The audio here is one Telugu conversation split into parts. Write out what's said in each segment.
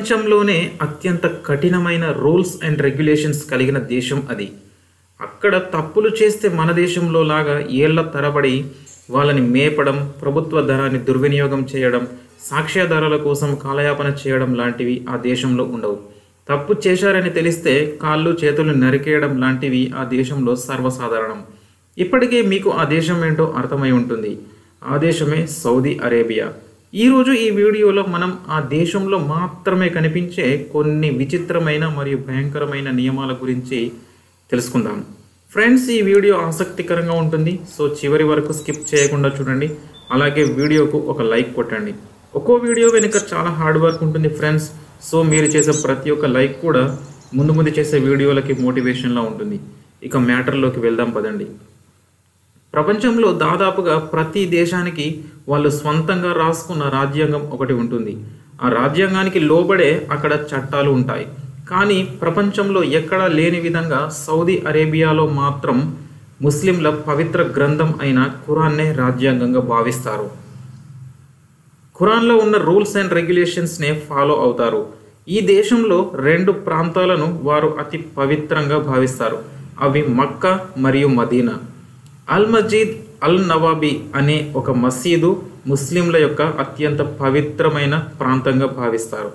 ప్రపంచంలోనే అత్యంత కఠినమైన రూల్స్ అండ్ రెగ్యులేషన్స్ కలిగిన దేశం అది అక్కడ తప్పులు చేస్తే మన దేశంలో లాగా ఏళ్ల తరబడి వాళ్ళని మేపడం ప్రభుత్వ ధనాన్ని దుర్వినియోగం చేయడం సాక్ష్యాధారాల కోసం కాలయాపన చేయడం లాంటివి ఆ దేశంలో ఉండవు తప్పు చేశారని తెలిస్తే కాళ్ళు చేతులు నరికేయడం లాంటివి ఆ దేశంలో సర్వసాధారణం ఇప్పటికే మీకు ఆ దేశం ఏంటో అర్థమై ఉంటుంది ఆ దేశమే సౌదీ అరేబియా ఈరోజు ఈ వీడియోలో మనం ఆ దేశంలో మాత్రమే కనిపించే కొన్ని విచిత్రమైన మరియు భయంకరమైన నియమాల గురించి తెలుసుకుందాం ఫ్రెండ్స్ ఈ వీడియో ఆసక్తికరంగా ఉంటుంది సో చివరి వరకు స్కిప్ చేయకుండా చూడండి అలాగే వీడియోకు ఒక లైక్ కొట్టండి ఒక్కో వీడియో వెనుక చాలా హార్డ్ వర్క్ ఉంటుంది ఫ్రెండ్స్ సో మీరు చేసే ప్రతి ఒక్క లైక్ కూడా ముందు ముందు చేసే వీడియోలకి మోటివేషన్లా ఉంటుంది ఇక మ్యాటర్లోకి వెళ్దాం పదండి ప్రపంచంలో దాదాపుగా ప్రతి దేశానికి వాళ్ళు స్వంతంగా రాసుకున్న రాజ్యాంగం ఒకటి ఉంటుంది ఆ రాజ్యాంగానికి లోబడే అక్కడ చట్టాలు ఉంటాయి కానీ ప్రపంచంలో ఎక్కడా లేని విధంగా సౌదీ అరేబియాలో మాత్రం ముస్లింల పవిత్ర గ్రంథం అయిన ఖురాన్నే రాజ్యాంగంగా భావిస్తారు ఖురాన్లో ఉన్న రూల్స్ అండ్ రెగ్యులేషన్స్నే ఫాలో అవుతారు ఈ దేశంలో రెండు ప్రాంతాలను వారు అతి పవిత్రంగా భావిస్తారు అవి మక్కా మరియు మదీనా అల్ మజీద్ అల్ నవాబీ అనే ఒక మసీదు ముస్లింల యొక్క అత్యంత పవిత్రమైన ప్రాంతంగా భావిస్తారు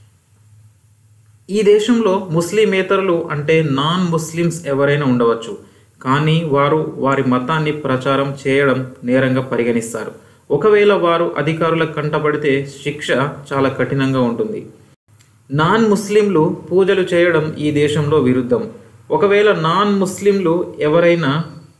ఈ దేశంలో ముస్లిమేతరులు అంటే నాన్ ముస్లిమ్స్ ఎవరైనా ఉండవచ్చు కానీ వారు వారి మతాన్ని ప్రచారం చేయడం నేరంగా పరిగణిస్తారు ఒకవేళ వారు అధికారుల కంటపడితే శిక్ష చాలా కఠినంగా ఉంటుంది నాన్ ముస్లింలు పూజలు చేయడం ఈ దేశంలో విరుద్ధం ఒకవేళ నాన్ ముస్లింలు ఎవరైనా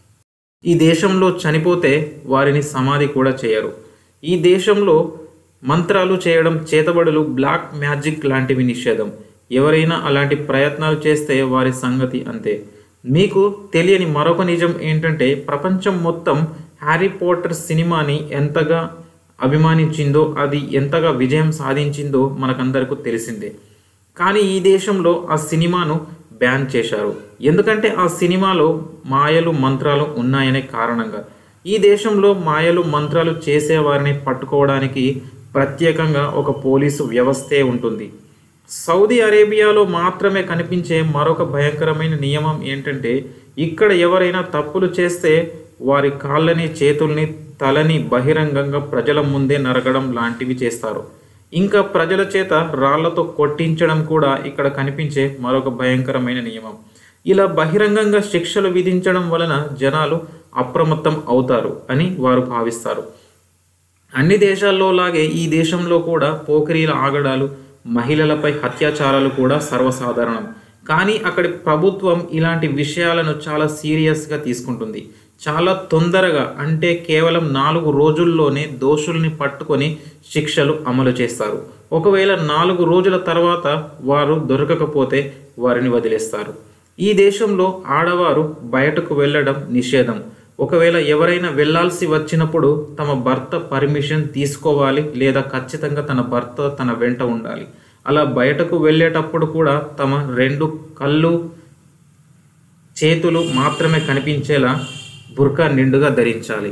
ఈ దేశంలో చనిపోతే వారిని సమాధి కూడా చేయరు ఈ దేశంలో మంత్రాలు చేయడం చేతబడులు బ్లాక్ మ్యాజిక్ లాంటివి నిషేధం ఎవరైనా అలాంటి ప్రయత్నాలు చేస్తే వారి సంగతి అంతే మీకు తెలియని మరొక నిజం ఏంటంటే ప్రపంచం మొత్తం హ్యారీ పోటర్ సినిమాని ఎంతగా అభిమానించిందో అది ఎంతగా విజయం సాధించిందో మనకందరికీ తెలిసిందే కానీ ఈ దేశంలో ఆ సినిమాను బ్యాన్ చేశారు ఎందుకంటే ఆ సినిమాలో మాయలు మంత్రాలు ఉన్నాయనే కారణంగా ఈ దేశంలో మాయలు మంత్రాలు చేసేవారిని పట్టుకోవడానికి ప్రత్యేకంగా ఒక పోలీసు వ్యవస్థే ఉంటుంది సౌదీ అరేబియాలో మాత్రమే కనిపించే మరొక భయంకరమైన నియమం ఏంటంటే ఇక్కడ ఎవరైనా తప్పులు చేస్తే వారి కాళ్ళని చేతుల్ని తలని బహిరంగంగా ప్రజల ముందే నరకడం లాంటివి చేస్తారు ఇంకా ప్రజల చేత రాళ్లతో కొట్టించడం కూడా ఇక్కడ కనిపించే మరొక భయంకరమైన నియమం ఇలా బహిరంగంగా శిక్షలు విధించడం వలన జనాలు అప్రమత్తం అవుతారు అని వారు భావిస్తారు అన్ని దేశాల్లో లాగే ఈ దేశంలో కూడా పోకిరీల ఆగడాలు మహిళలపై అత్యాచారాలు కూడా సర్వసాధారణం కానీ అక్కడి ప్రభుత్వం ఇలాంటి విషయాలను చాలా సీరియస్గా తీసుకుంటుంది చాలా తొందరగా అంటే కేవలం నాలుగు రోజుల్లోనే దోషుల్ని పట్టుకొని శిక్షలు అమలు చేస్తారు ఒకవేళ నాలుగు రోజుల తర్వాత వారు దొరకకపోతే వారిని వదిలేస్తారు ఈ దేశంలో ఆడవారు బయటకు వెళ్ళడం నిషేధం ఒకవేళ ఎవరైనా వెళ్ళాల్సి వచ్చినప్పుడు తమ భర్త పర్మిషన్ తీసుకోవాలి లేదా ఖచ్చితంగా తన భర్త తన వెంట ఉండాలి అలా బయటకు వెళ్ళేటప్పుడు కూడా తమ రెండు కళ్ళు చేతులు మాత్రమే కనిపించేలా బుర్కా నిండుగా ధరించాలి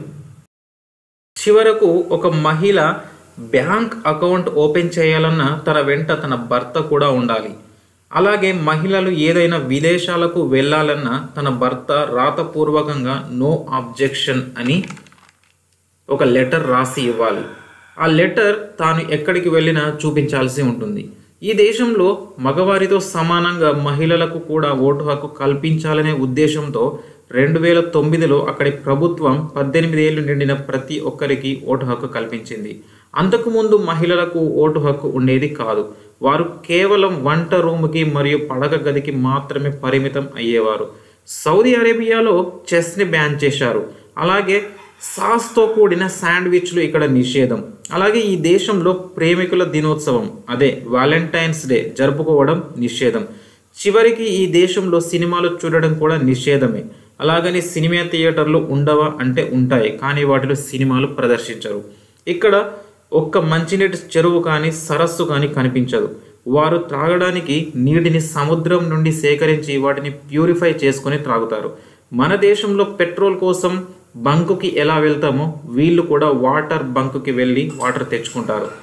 చివరకు ఒక మహిళ బ్యాంక్ అకౌంట్ ఓపెన్ చేయాలన్నా తన వెంట తన భర్త కూడా ఉండాలి అలాగే మహిళలు ఏదైనా విదేశాలకు వెళ్ళాలన్నా తన భర్త రాతపూర్వకంగా నో ఆబ్జెక్షన్ అని ఒక లెటర్ రాసి ఇవ్వాలి ఆ లెటర్ తాను ఎక్కడికి వెళ్ళినా చూపించాల్సి ఉంటుంది ఈ దేశంలో మగవారితో సమానంగా మహిళలకు కూడా ఓటు హక్కు కల్పించాలనే ఉద్దేశంతో రెండు వేల తొమ్మిదిలో అక్కడి ప్రభుత్వం పద్దెనిమిది ఏళ్ళు నిండిన ప్రతి ఒక్కరికి ఓటు హక్కు కల్పించింది అంతకుముందు మహిళలకు ఓటు హక్కు ఉండేది కాదు వారు కేవలం వంట రూముకి మరియు పడక గదికి మాత్రమే పరిమితం అయ్యేవారు సౌదీ అరేబియాలో చెస్ని బ్యాన్ చేశారు అలాగే సాస్తో కూడిన శాండ్విచ్లు ఇక్కడ నిషేధం అలాగే ఈ దేశంలో ప్రేమికుల దినోత్సవం అదే వాలంటైన్స్ డే జరుపుకోవడం నిషేధం చివరికి ఈ దేశంలో సినిమాలు చూడడం కూడా నిషేధమే అలాగని సినిమా థియేటర్లు ఉండవా అంటే ఉంటాయి కానీ వాటిలో సినిమాలు ప్రదర్శించరు ఇక్కడ ఒక్క మంచినీటి చెరువు కానీ సరస్సు కానీ కనిపించదు వారు త్రాగడానికి నీటిని సముద్రం నుండి సేకరించి వాటిని ప్యూరిఫై చేసుకొని త్రాగుతారు మన దేశంలో పెట్రోల్ కోసం బంకుకి ఎలా వెళ్తామో వీళ్ళు కూడా వాటర్ బంకుకి వెళ్ళి వాటర్ తెచ్చుకుంటారు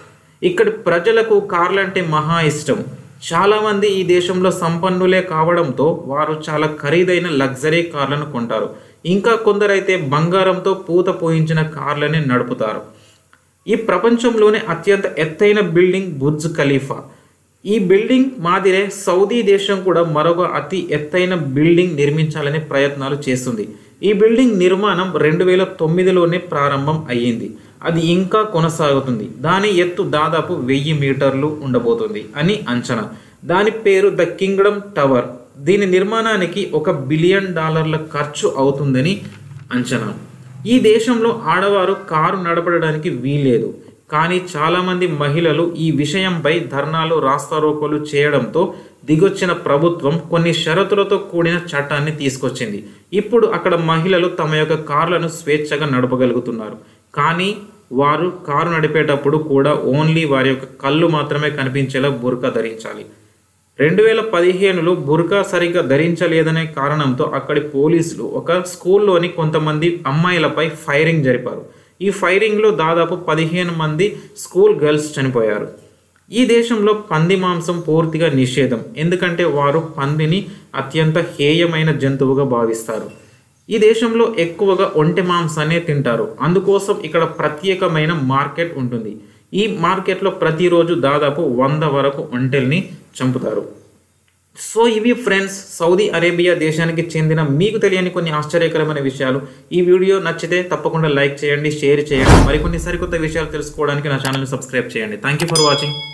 ఇక్కడి ప్రజలకు కార్లు అంటే మహా ఇష్టం చాలామంది ఈ దేశంలో సంపన్నులే కావడంతో వారు చాలా ఖరీదైన లగ్జరీ కార్లను కొంటారు ఇంకా కొందరైతే బంగారంతో పూత పోయించిన కార్లని నడుపుతారు ఈ ప్రపంచంలోనే అత్యంత ఎత్తైన బిల్డింగ్ బుర్జ్ ఖలీఫా ఈ బిల్డింగ్ మాదిరే సౌదీ దేశం కూడా మరొక అతి ఎత్తైన బిల్డింగ్ నిర్మించాలనే ప్రయత్నాలు చేస్తుంది ఈ బిల్డింగ్ నిర్మాణం రెండు వేల తొమ్మిదిలోనే ప్రారంభం అయ్యింది అది ఇంకా కొనసాగుతుంది దాని ఎత్తు దాదాపు వెయ్యి మీటర్లు ఉండబోతుంది అని అంచనా దాని పేరు ద కింగ్డమ్ టవర్ దీని నిర్మాణానికి ఒక బిలియన్ డాలర్ల ఖర్చు అవుతుందని అంచనా ఈ దేశంలో ఆడవారు కారు నడపడానికి వీలేదు కానీ చాలామంది మహిళలు ఈ విషయంపై ధర్నాలు రాస్తారోకోలు చేయడంతో దిగొచ్చిన ప్రభుత్వం కొన్ని షరతులతో కూడిన చట్టాన్ని తీసుకొచ్చింది ఇప్పుడు అక్కడ మహిళలు తమ యొక్క కార్లను స్వేచ్ఛగా నడపగలుగుతున్నారు కానీ వారు కారు నడిపేటప్పుడు కూడా ఓన్లీ వారి యొక్క కళ్ళు మాత్రమే కనిపించేలా బురకా ధరించాలి రెండు వేల పదిహేనులో బుర్కా సరిగ్గా ధరించలేదనే కారణంతో అక్కడి పోలీసులు ఒక స్కూల్లోని కొంతమంది అమ్మాయిలపై ఫైరింగ్ జరిపారు ఈ ఫైరింగ్లో దాదాపు పదిహేను మంది స్కూల్ గర్ల్స్ చనిపోయారు ఈ దేశంలో పంది మాంసం పూర్తిగా నిషేధం ఎందుకంటే వారు పందిని అత్యంత హేయమైన జంతువుగా భావిస్తారు ఈ దేశంలో ఎక్కువగా ఒంటె మాంసాన్ని తింటారు అందుకోసం ఇక్కడ ప్రత్యేకమైన మార్కెట్ ఉంటుంది ఈ మార్కెట్లో ప్రతిరోజు దాదాపు వంద వరకు ఒంటెల్ని చంపుతారు సో ఇవి ఫ్రెండ్స్ సౌదీ అరేబియా దేశానికి చెందిన మీకు తెలియని కొన్ని ఆశ్చర్యకరమైన విషయాలు ఈ వీడియో నచ్చితే తప్పకుండా లైక్ చేయండి షేర్ చేయండి మరికొన్ని సరికొత్త విషయాలు తెలుసుకోవడానికి నా ఛానల్ని సబ్స్క్రైబ్ చేయండి థ్యాంక్ యూ ఫర్ వాచింగ్